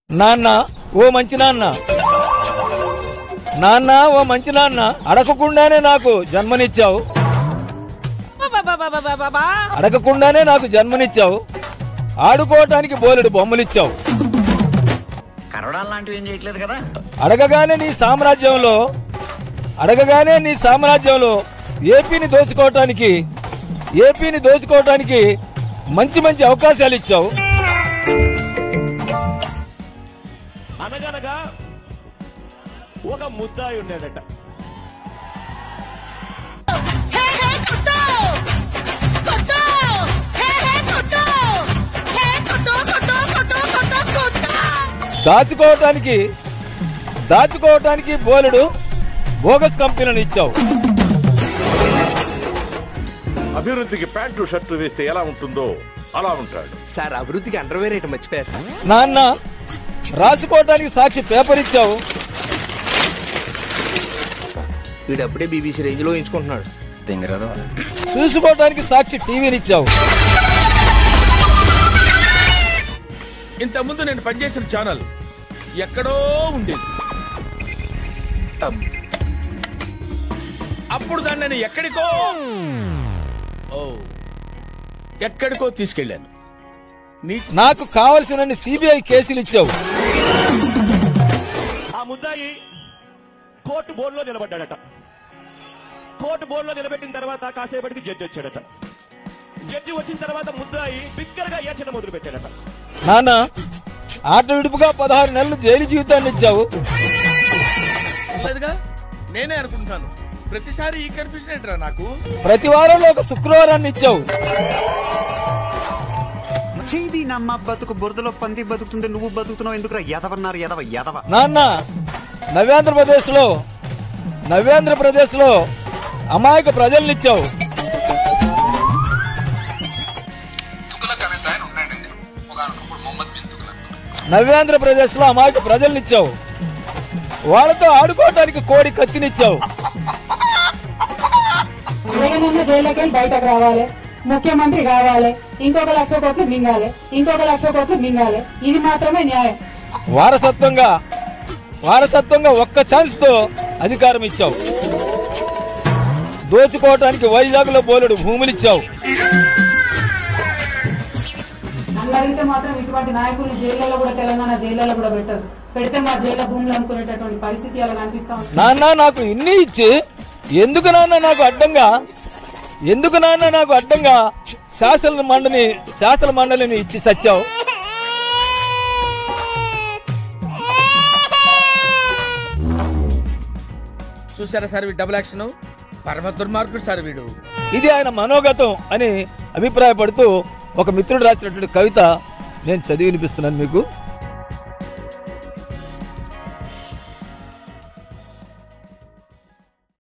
నాన్న ఓ మంచి నాన్న నాన్న ఓ మంచి నాన్న అడగకుండానే నాకు జన్మనిచ్చావు అడగకుండానే నాకు జన్మనిచ్చావు ఆడుకోవటానికి బోలెడు బొమ్మలిచ్చావు కరవడాలు లాంటివి ఏం చేయట్లేదు కదా అడగగానే నీ సామ్రాజ్యంలో అడగగానే నీ సామ్రాజ్యంలో ఏపీని దోచుకోవటానికి ఏపీని దోచుకోవటానికి మంచి మంచి అవకాశాలు ఇచ్చావు అనగనగా ఒక ముద్దాయి ఉండేదట హే హే కుట్టు కుట్టు హే హే కుట్టు హే కుట్టు కుట్టు కుట్టు కుట్టు కుట్టు దాచుకోవటానికి దాచుకోవటానికి బోలెడు బోగస్ కంపెనీలను ఇచ్చావు అభివృద్ధికి ప్యాంటు షర్టు వేస్తే ఎలా ఉంటుందో అలా ఉంటాడు సార్ అభివృద్ధికి అండర్వేర్ ఐటమ్ మర్చిపోయా సార్ నాన్న రాసుకోవటానికి సాక్షి పేపర్ ఇచ్చావు వీడు అప్పుడే బీబీసీ రేంజ్ లో ఎంచుకుంటున్నాడు చూసుకోవటానికి సాక్షి టీవీని ఇచ్చావు ఇంతకుముందు నేను పనిచేసిన ఛానల్ ఎక్కడో ఉండేది అప్పుడు దాన్ని నేను ఎక్కడికో ఓ ఎక్కడికో తీసుకెళ్ళాను నీ నాకు కావలసినన్ని సిబిఐ కేసులు ఇచ్చావు ఆ ముద్దాయి కోర్టు బోర్డులో నిలబడ్డాడట కోర్టు బోర్డులో నిలబెట్టిన తర్వాత కాసేపటికి జడ్జి వచ్చాడట జడ్జి వచ్చిన తర్వాత ముద్దాయి బిగ్గరగా ఏడ్చడం మొదలు పెట్టాడట నాన్న ఆట విడుపుగా పదహారు నెలలు జైలు జీవితాన్ని ఇచ్చావు లేదుగా నేనే అనుకుంటున్నాను ప్రతిసారి ఈ కన్ఫ్యూజన్ ఏంట్రా నాకు ప్రతి వారంలో ఒక శుక్రవారాన్ని ఇచ్చావు చేది నమ్మ బతుకు బురదలో పంది బతుకుతుంది నువ్వు బతుకుతున్నావు ఎందుకురా ఎదవన్నారు ఎదవ ఎదవ నాన్న నవ్యాంధ్రప్రదేశ్ లో నవ్యాంధ్రప్రదేశ్ లో అమాయక ప్రజల్ని ఇచ్చావు నవ్యాంధ్రప్రదేశ్ లో అమాయక ప్రజల్ని ఇచ్చావు వాళ్ళతో ఆడుకోవటానికి కోడి కత్తినిచ్చావు జగనన్న జైలుకి వెళ్ళి బయటకు రావాలి ముఖ్యమంత్రి కావాలి ఇంకొక లక్ష కోట్లు మింగాలి ఇంకొక లక్ష కోట్లు మింగాలి ఇది మాత్రమే న్యాయం వారసత్వంగా వారసత్వంగా ఒక్క ఛాన్స్ తో అధికారం ఇచ్చావు దోచుకోవటానికి వైజాగ్ లో బోలెడు భూములు ఇచ్చావు నన్ను అడిగితే మాత్రం ఇటువంటి నాయకులు జైళ్లలో కూడా తెలంగాణ జైళ్లలో కూడా పెట్టరు పెడితే మా జైల్లో భూములు అమ్ముకునేటటువంటి పరిస్థితి అలా కనిపిస్తా ఉంది నాన్న నాకు ఇన్ని ఇచ్చి ఎందుకు నాన్న నాకు అడ్డంగా ఎందుకు నాన్న నాకు అడ్డంగా శాసన మండలి శాసన మండలిని ఇచ్చి సచ్చావు చూసారా సార్ వీడు డబుల్ యాక్షన్ పరమ దుర్మార్గుడు సార్ వీడు ఇది ఆయన మనోగతం అని అభిప్రాయపడుతూ ఒక మిత్రుడు రాసినటువంటి కవిత నేను చదివి వినిపిస్తున్నాను మీకు